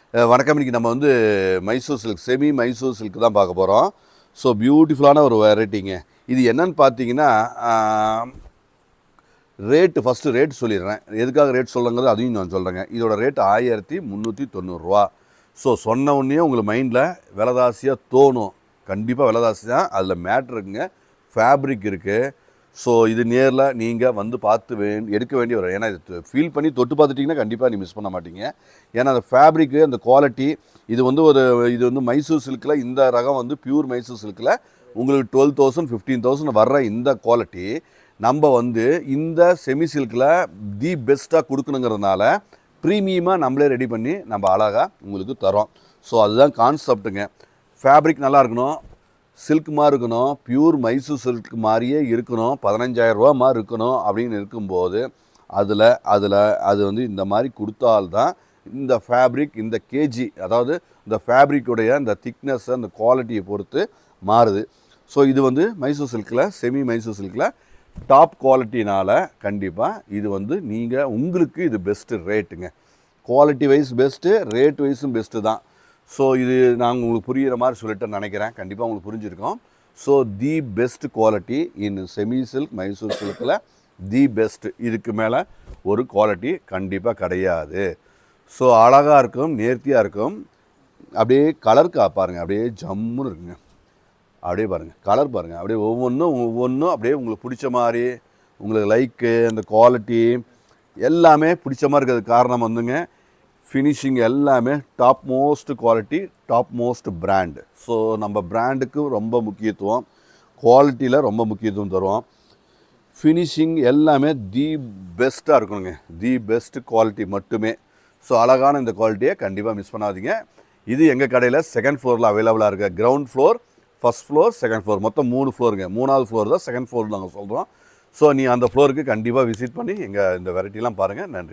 அஹ் வணக்கம் இன்னைக்கு நம்ம வந்து Mysore silk semi Mysore silk தான் பார்க்க போகிறோம் ஸோ பியூட்டிஃபுல்லான ஒரு வெரைட்டிங்க இது என்னன்னு பார்த்தீங்கன்னா ரேட்டு ஃபஸ்ட்டு ரேட் சொல்லிடுறேன் எதுக்காக ரேட் சொல்லுங்கிறது அதையும் நான் சொல்கிறேங்க இதோட ரேட் ஆயிரத்தி முந்நூற்றி தொண்ணூறுரூவா ஸோ சொன்ன உடனே உங்களுக்கு மைண்டில் விலதாசியாக தோணும் கண்டிப்பாக விலதாசி தான் அதில் மேட்ரு இருக்குங்க ஃபேப்ரிக் இருக்குது ஸோ இது நேரில் நீங்கள் வந்து பார்த்து வே எடுக்க வேண்டிய ஒரு ஏன்னா இது ஃபீல் பண்ணி தொட்டு பார்த்துட்டிங்கன்னா கண்டிப்பாக நீ மிஸ் பண்ண மாட்டீங்க ஏன்னா அந்த ஃபேப்ரிக்கு அந்த குவாலிட்டி இது வந்து ஒரு இது வந்து மைசூர் சில்கில் இந்த ரகம் வந்து பியூர் மைசூர் சில்கில் உங்களுக்கு டுவெல் தௌசண்ட் ஃபிஃப்டீன் தௌசண்ட் வர்ற இந்த குவாலிட்டி நம்ம வந்து இந்த செமி சில்கில் தி பெஸ்ட்டாக கொடுக்கணுங்கிறதுனால ப்ரீமியமாக நம்மளே ரெடி பண்ணி நம்ம அழகாக உங்களுக்கு தரோம் ஸோ அதுதான் கான்செப்ட்டுங்க ஃபேப்ரிக் நல்லா இருக்கணும் சில்க் மாதிரி இருக்கணும் பியூர் மைசூர் சில்க் மாதிரியே இருக்கணும் பதினஞ்சாயிரம் ரூபா மாதிரி இருக்கணும் அப்படின்னு இருக்கும்போது அதில் அதில் அது வந்து இந்த மாதிரி கொடுத்தால்தான் இந்த ஃபேப்ரிக் இந்த கேஜி அதாவது இந்த ஃபேப்ரிக்குடைய இந்த திக்னஸ் அந்த குவாலிட்டியை பொறுத்து மாறுது ஸோ இது வந்து மைசூர் சில்கில் செமி மைசூர் சில்கில் டாப் குவாலிட்டினால் கண்டிப்பாக இது வந்து நீங்கள் உங்களுக்கு இது பெஸ்ட்டு ரேட்டுங்க குவாலிட்டி வைஸ் பெஸ்ட்டு ரேட் வைஸும் பெஸ்ட்டு தான் ஸோ இது நான் உங்களுக்கு புரிகிற மாதிரி சொல்லிட்டு நினைக்கிறேன் கண்டிப்பாக உங்களுக்கு புரிஞ்சிருக்கோம் so the best quality in semi silk Mysore சில்கில் தி பெஸ்ட் இதுக்கு மேலே ஒரு குவாலிட்டி கண்டிப்பாக கிடையாது ஸோ அழகாக இருக்கும் நேர்த்தியாக இருக்கும் அப்படியே கலர் கா பாருங்க அப்படியே ஜம்முன்னு இருக்குங்க அப்படியே பாருங்கள் கலர் பாருங்கள் அப்படியே ஒவ்வொன்றும் ஒவ்வொன்றும் அப்படியே உங்களுக்கு பிடிச்ச மாதிரி உங்களுக்கு லைக்கு அந்த குவாலிட்டி எல்லாமே பிடிச்ச மாதிரி இருக்கிறது காரணம் வந்துங்க ஃபினிஷிங் எல்லாமே top most quality top most brand so நம்ம பிராண்டுக்கு ரொம்ப முக்கியத்துவம் குவாலிட்டியில் ரொம்ப முக்கியத்துவம் தருவோம் ஃபினிஷிங் எல்லாமே தி பெஸ்ட்டாக இருக்கணுங்க தி பெஸ்ட் குவாலிட்டி மட்டுமே ஸோ அழகான இந்த குவாலிட்டியை கண்டிப்பாக மிஸ் பண்ணாதீங்க இது எங்கள் கடையில் செகண்ட் ஃப்ளோரில் அவைலபிளாக இருக்குது ground floor first floor second floor மொத்தம் மூணு ஃப்ளோருங்க மூணாவது ஃப்ளோர் தான் செகண்ட் ஃப்ளோர் நாங்கள் சொல்கிறோம் ஸோ நீ அந்த ஃப்ளோருக்கு கண்டிப்பாக விசிட் பண்ணி எங்கள் இந்த வெரைட்டிலாம் பாருங்கள் நன்றி